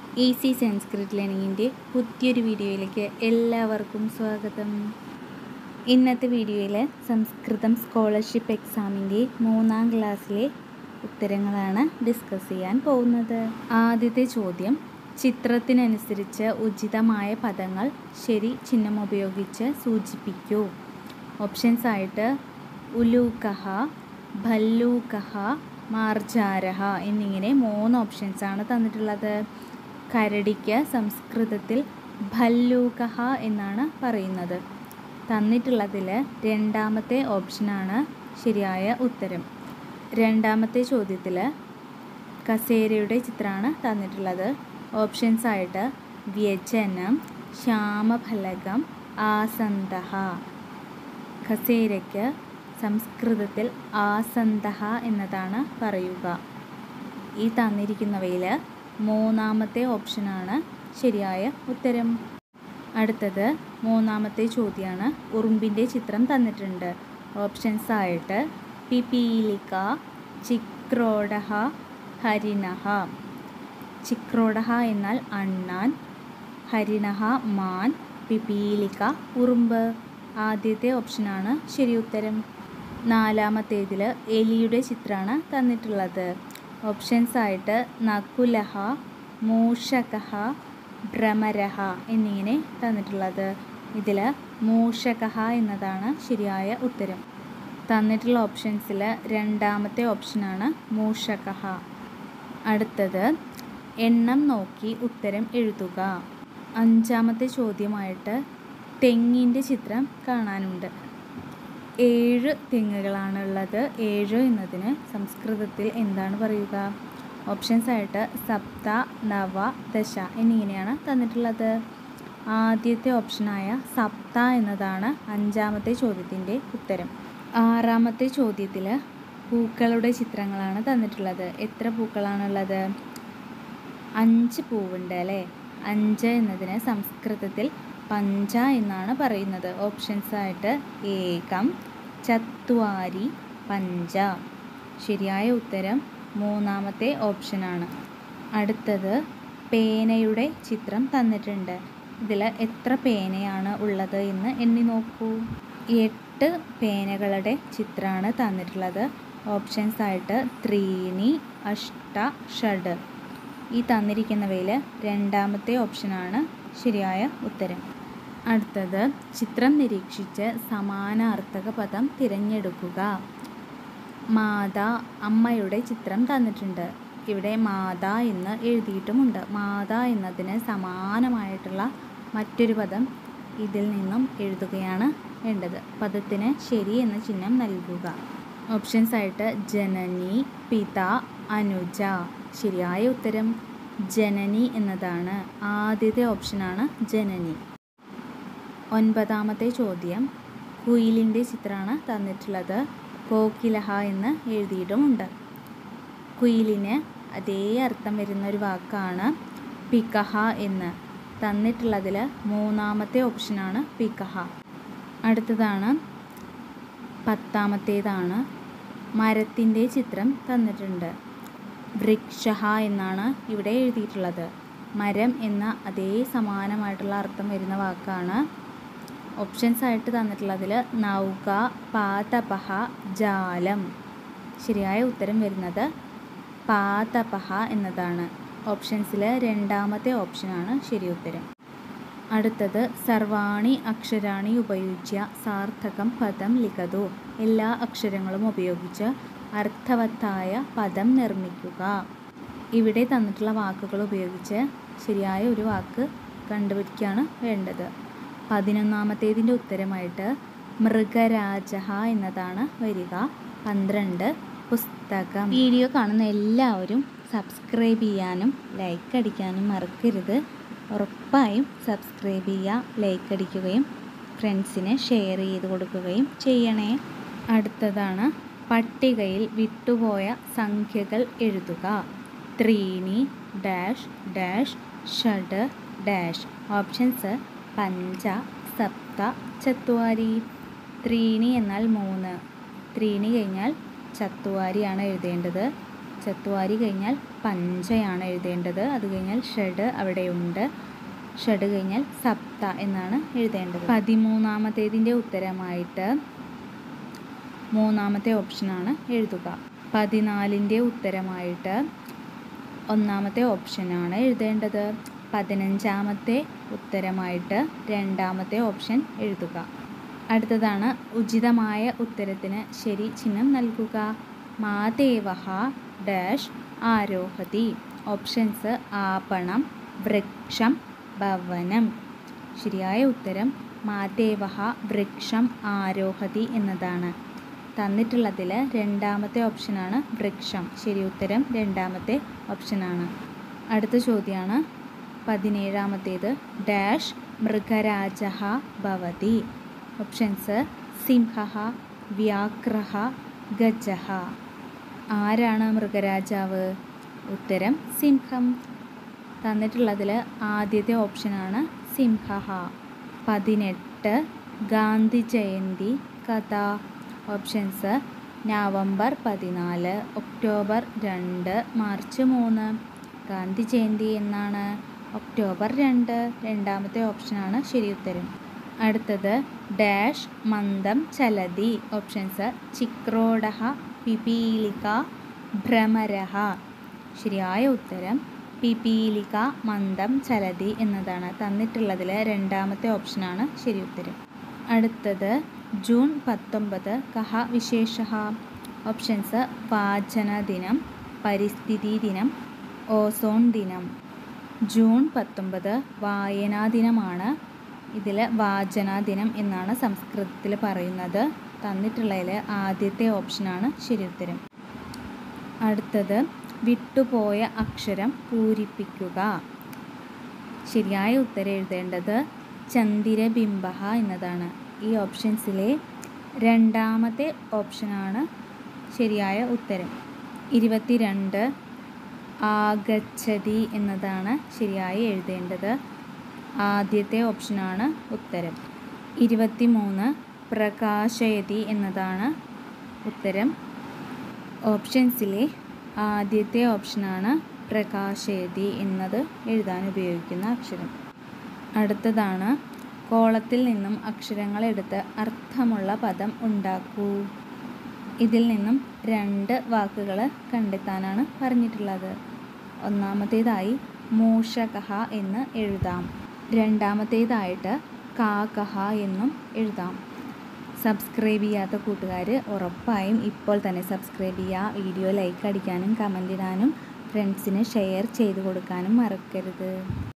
easy Sanskrit ലേണിങ്ങിൻ്റെ പുതിയൊരു വീഡിയോയിലേക്ക് എല്ലാവർക്കും സ്വാഗതം ഇന്നത്തെ വീഡിയോയിൽ സംസ്കൃതം സ്കോളർഷിപ്പ് എക്സാമിൻ്റെ മൂന്നാം ക്ലാസ്സിലെ ഉത്തരങ്ങളാണ് ഡിസ്കസ് ചെയ്യാൻ പോകുന്നത് ആദ്യത്തെ ചോദ്യം ചിത്രത്തിനനുസരിച്ച് ഉചിതമായ പദങ്ങൾ ശരി ചിഹ്നം ഉപയോഗിച്ച് സൂചിപ്പിക്കൂ ഓപ്ഷൻസ് ആയിട്ട് ഉലൂക്കഹ ഭല്ലൂക്കഹ മാർജാരഹ എന്നിങ്ങനെ മൂന്ന് ഓപ്ഷൻസാണ് തന്നിട്ടുള്ളത് കരടിക്ക് സംസ്കൃതത്തിൽ ഭല്ലൂക്കഹ എന്നാണ് പറയുന്നത് തന്നിട്ടുള്ളതിൽ രണ്ടാമത്തെ ഓപ്ഷനാണ് ശരിയായ ഉത്തരം രണ്ടാമത്തെ ചോദ്യത്തിൽ കസേരയുടെ ചിത്രമാണ് തന്നിട്ടുള്ളത് ഓപ്ഷൻസ് ആയിട്ട് വ്യജനം ശ്യാമഫലകം ആസന്തഹ ഖസേരയ്ക്ക് സംസ്കൃതത്തിൽ ആസന്തഹ എന്നതാണ് പറയുക ഈ തന്നിരിക്കുന്നവയിൽ മൂന്നാമത്തെ ഓപ്ഷനാണ് ശരിയായ ഉത്തരം അടുത്തത് മൂന്നാമത്തെ ചോദ്യമാണ് ഉറുമ്പിൻ്റെ ചിത്രം തന്നിട്ടുണ്ട് ഓപ്ഷൻസ് ആയിട്ട് പിപീലിക ചിക്രോഡഹ ഹരിണഹ ചിക്രോഡഹ എന്നാൽ അണ്ണാൻ ഹരിണഹ മാൻ പിപീലിക ഉറുമ്പ് ആദ്യത്തെ ഓപ്ഷനാണ് ശരി ഉത്തരം നാലാമത്തേതിൽ എലിയുടെ ചിത്രമാണ് തന്നിട്ടുള്ളത് ഓപ്ഷൻസ് ആയിട്ട് നകുലഹ മൂഷകഹ ഭ്രമരഹ എന്നിങ്ങനെ തന്നിട്ടുള്ളത് ഇതിൽ മൂഷകഹ എന്നതാണ് ശരിയായ ഉത്തരം തന്നിട്ടുള്ള ഓപ്ഷൻസിൽ രണ്ടാമത്തെ ഓപ്ഷനാണ് മൂഷകഹ അടുത്തത് എണ്ണം നോക്കി ഉത്തരം എഴുതുക അഞ്ചാമത്തെ ചോദ്യമായിട്ട് തെങ്ങിൻ്റെ ചിത്രം കാണാനുണ്ട് ഏഴ് തെങ്ങുകളാണുള്ളത് ഏഴ് എന്നതിന് സംസ്കൃതത്തിൽ എന്താണ് പറയുക ഓപ്ഷൻസ് ആയിട്ട് സപ്ത നവ ദശ എന്നിങ്ങനെയാണ് തന്നിട്ടുള്ളത് ആദ്യത്തെ ഓപ്ഷനായ സപ്ത എന്നതാണ് അഞ്ചാമത്തെ ചോദ്യത്തിൻ്റെ ഉത്തരം ആറാമത്തെ ചോദ്യത്തിൽ പൂക്കളുടെ ചിത്രങ്ങളാണ് തന്നിട്ടുള്ളത് എത്ര പൂക്കളാണുള്ളത് അഞ്ച് പൂവുണ്ട് അല്ലേ അഞ്ച് എന്നതിന് സംസ്കൃതത്തിൽ പഞ്ച എന്നാണ് പറയുന്നത് ഓപ്ഷൻസ് ആയിട്ട് ഏകം ചത്വാരി പഞ്ച ശരിയായ ഉത്തരം മൂന്നാമത്തെ ഓപ്ഷനാണ് അടുത്തത് പേനയുടെ ചിത്രം തന്നിട്ടുണ്ട് ഇതിൽ എത്ര പേനയാണ് ഉള്ളത് എന്ന് എണ്ണി നോക്കൂ എട്ട് പേനകളുടെ ചിത്രമാണ് തന്നിട്ടുള്ളത് ഓപ്ഷൻസ് ആയിട്ട് ത്രീണി അഷ്ട ഷഡ് ഈ തന്നിരിക്കുന്നവയിൽ രണ്ടാമത്തെ ഓപ്ഷനാണ് ശരിയായ ഉത്തരം അടുത്തത് ചിത്രം നിരീക്ഷിച്ച് സമാനാർത്ഥക പദം തിരഞ്ഞെടുക്കുക മാതാ അമ്മയുടെ ചിത്രം തന്നിട്ടുണ്ട് ഇവിടെ മാതാ എന്ന് എഴുതിയിട്ടുമുണ്ട് മാതാ എന്നതിന് സമാനമായിട്ടുള്ള മറ്റൊരു പദം ഇതിൽ നിന്നും എഴുതുകയാണ് വേണ്ടത് പദത്തിന് ശരി എന്ന ചിഹ്നം നൽകുക ഓപ്ഷൻസ് ആയിട്ട് ജനനി പിത അനുജ ശരിയായ ഉത്തരം ജനനി എന്നതാണ് ആദ്യത്തെ ഓപ്ഷനാണ് ജനനി ഒൻപതാമത്തെ ചോദ്യം കുയിലിൻ്റെ ചിത്രമാണ് തന്നിട്ടുള്ളത് കോക്കിലഹ എന്ന് എഴുതിയിട്ടുമുണ്ട് കുയിലിന് അതേ അർത്ഥം വരുന്ന ഒരു വാക്കാണ് പിക്കഹ എന്ന് തന്നിട്ടുള്ളതിൽ മൂന്നാമത്തെ ഓപ്ഷനാണ് പിക്കഹ അടുത്തതാണ് പത്താമത്തേതാണ് മരത്തിൻ്റെ ചിത്രം തന്നിട്ടുണ്ട് വൃക്ഷഹ എന്നാണ് ഇവിടെ എഴുതിയിട്ടുള്ളത് മരം എന്ന അതേ സമാനമായിട്ടുള്ള അർത്ഥം വരുന്ന വാക്കാണ് ഓപ്ഷൻസ് ആയിട്ട് തന്നിട്ടുള്ളതിൽ നൗക പാതപഹ ജാലം ശരിയായ ഉത്തരം വരുന്നത് പാതപഹ എന്നതാണ് ഓപ്ഷൻസിൽ രണ്ടാമത്തെ ഓപ്ഷനാണ് ശരി ഉത്തരം അടുത്തത് സർവാണി അക്ഷരാണി ഉപയോഗിച്ച സാർത്ഥകം പദം ലിഖതു എല്ലാ അക്ഷരങ്ങളും ഉപയോഗിച്ച് അർത്ഥവത്തായ പദം നിർമ്മിക്കുക ഇവിടെ തന്നിട്ടുള്ള വാക്കുകൾ ഉപയോഗിച്ച് ശരിയായ ഒരു വാക്ക് കണ്ടുപിടിക്കുകയാണ് വേണ്ടത് പതിനൊന്നാമത്തേതിൻ്റെ ഉത്തരമായിട്ട് മൃഗരാജഹ എന്നതാണ് വരിക പന്ത്രണ്ട് പുസ്തകം വീഡിയോ കാണുന്ന എല്ലാവരും സബ്സ്ക്രൈബ് ചെയ്യാനും ലൈക്ക് അടിക്കാനും മറക്കരുത് ഉറപ്പായും സബ്സ്ക്രൈബ് ചെയ്യുക ലൈക്ക് അടിക്കുകയും ഫ്രണ്ട്സിന് ഷെയർ ചെയ്ത് കൊടുക്കുകയും ചെയ്യണേ അടുത്തതാണ് പട്ടികയിൽ വിട്ടുപോയ സംഖ്യകൾ എഴുതുക ത്രീണി ഡാഷ് ഡാഷ് ഷഡ് ഡാഷ് ഓപ്ഷൻസ് പഞ്ച സപ്ത ചത്വാരി ത്രീണി എന്നാൽ മൂന്ന് ത്രീണി കഴിഞ്ഞാൽ ചത്വാരിയാണ് എഴുതേണ്ടത് ചത്വാരി കഴിഞ്ഞാൽ പഞ്ചയാണ് എഴുതേണ്ടത് അത് കഴിഞ്ഞാൽ ഷഡ് അവിടെയുണ്ട് ഷഡ് കഴിഞ്ഞാൽ സപ്ത എന്നാണ് എഴുതേണ്ടത് പതിമൂന്നാമത്തേതിൻ്റെ ഉത്തരമായിട്ട് മൂന്നാമത്തെ ഓപ്ഷനാണ് എഴുതുക പതിനാലിൻ്റെ ഉത്തരമായിട്ട് ഒന്നാമത്തെ ഓപ്ഷനാണ് എഴുതേണ്ടത് പതിനഞ്ചാമത്തെ ഉത്തരമായിട്ട് രണ്ടാമത്തെ ഓപ്ഷൻ എഴുതുക അടുത്തതാണ് ഉചിതമായ ഉത്തരത്തിന് ശരി ചിഹ്നം നൽകുക മാതേവഹ ഡാഷ് ആരോഹതി ഓപ്ഷൻസ് ആപണം വൃക്ഷം ഭവനം ശരിയായ ഉത്തരം മാതേവഹ വൃക്ഷം ആരോഹതി എന്നതാണ് തന്നിട്ടുള്ളതിൽ രണ്ടാമത്തെ ഓപ്ഷനാണ് വൃക്ഷം ശരി ഉത്തരം രണ്ടാമത്തെ ഓപ്ഷനാണ് അടുത്ത ചോദ്യമാണ് പതിനേഴാമത്തേത് ഡാഷ് മൃഗരാജ ഭവതി ഓപ്ഷൻസ് സിംഹ വ്യാഘ്രഹ ഗജഹ ആരാണ് മൃഗരാജാവ് ഉത്തരം സിംഹം തന്നിട്ടുള്ളതിൽ ആദ്യത്തെ ഓപ്ഷനാണ് സിംഹ പതിനെട്ട് ഗാന്ധി ജയന്തി കഥ ഓപ്ഷൻസ് നവംബർ പതിനാല് ഒക്ടോബർ രണ്ട് മാർച്ച് മൂന്ന് ഗാന്ധി ജയന്തി എന്നാണ് ഒക്ടോബർ രണ്ട് രണ്ടാമത്തെ ഓപ്ഷനാണ് ശരി ഉത്തരം അടുത്തത് ഡാഷ് മന്ദം ചലതി ഓപ്ഷൻസ് ചിക്രോഡഹ പിപീലിക ഭ്രമരഹ ശരിയായ ഉത്തരം പിപീലിക മന്ദം ചലതി എന്നതാണ് തന്നിട്ടുള്ളതിൽ രണ്ടാമത്തെ ഓപ്ഷനാണ് ശരി ഉത്തരം അടുത്തത് ജൂൺ പത്തൊമ്പത് കഹ വിശേഷ ഓപ്ഷൻസ് വാചന ദിനം പരിസ്ഥിതി ദിനം ഓസോൺ ദിനം ജൂൺ പത്തൊമ്പത് വായനാ ദിനമാണ് ഇതിൽ വാചനാ ദിനം എന്നാണ് സംസ്കൃതത്തിൽ പറയുന്നത് തന്നിട്ടുള്ളതിൽ ആദ്യത്തെ ഓപ്ഷനാണ് ശരി ഉത്തരം അടുത്തത് വിട്ടുപോയ അക്ഷരം പൂരിപ്പിക്കുക ശരിയായ ഉത്തരം എഴുതേണ്ടത് ചന്ദിരബിംബ എന്നതാണ് ഈ ഓപ്ഷൻസിലെ രണ്ടാമത്തെ ഓപ്ഷനാണ് ശരിയായ ഉത്തരം ഇരുപത്തിരണ്ട് ആഗച്ഛതി എന്നതാണ് ശരിയായി എഴുതേണ്ടത് ആദ്യത്തെ ഓപ്ഷനാണ് ഉത്തരം ഇരുപത്തിമൂന്ന് പ്രകാശയതി എന്നതാണ് ഉത്തരം ഓപ്ഷൻസിലെ ആദ്യത്തെ ഓപ്ഷനാണ് പ്രകാശയതി എന്നത് എഴുതാൻ ഉപയോഗിക്കുന്ന അക്ഷരം അടുത്തതാണ് കോളത്തിൽ നിന്നും അക്ഷരങ്ങൾ എടുത്ത് അർത്ഥമുള്ള പദം ഉണ്ടാക്കൂ ഇതിൽ നിന്നും രണ്ട് വാക്കുകൾ കണ്ടെത്താനാണ് പറഞ്ഞിട്ടുള്ളത് ഒന്നാമത്തേതായി മൂഷകഹ എന്ന് എഴുതാം രണ്ടാമത്തേതായിട്ട് കാകഹ എന്നും എഴുതാം സബ്സ്ക്രൈബ് ചെയ്യാത്ത കൂട്ടുകാർ ഉറപ്പായും ഇപ്പോൾ തന്നെ സബ്സ്ക്രൈബ് ചെയ്യുക വീഡിയോ ലൈക്ക് അടിക്കാനും കമൻ്റ് ഇടാനും ഫ്രണ്ട്സിന് ഷെയർ ചെയ്ത് കൊടുക്കാനും മറക്കരുത്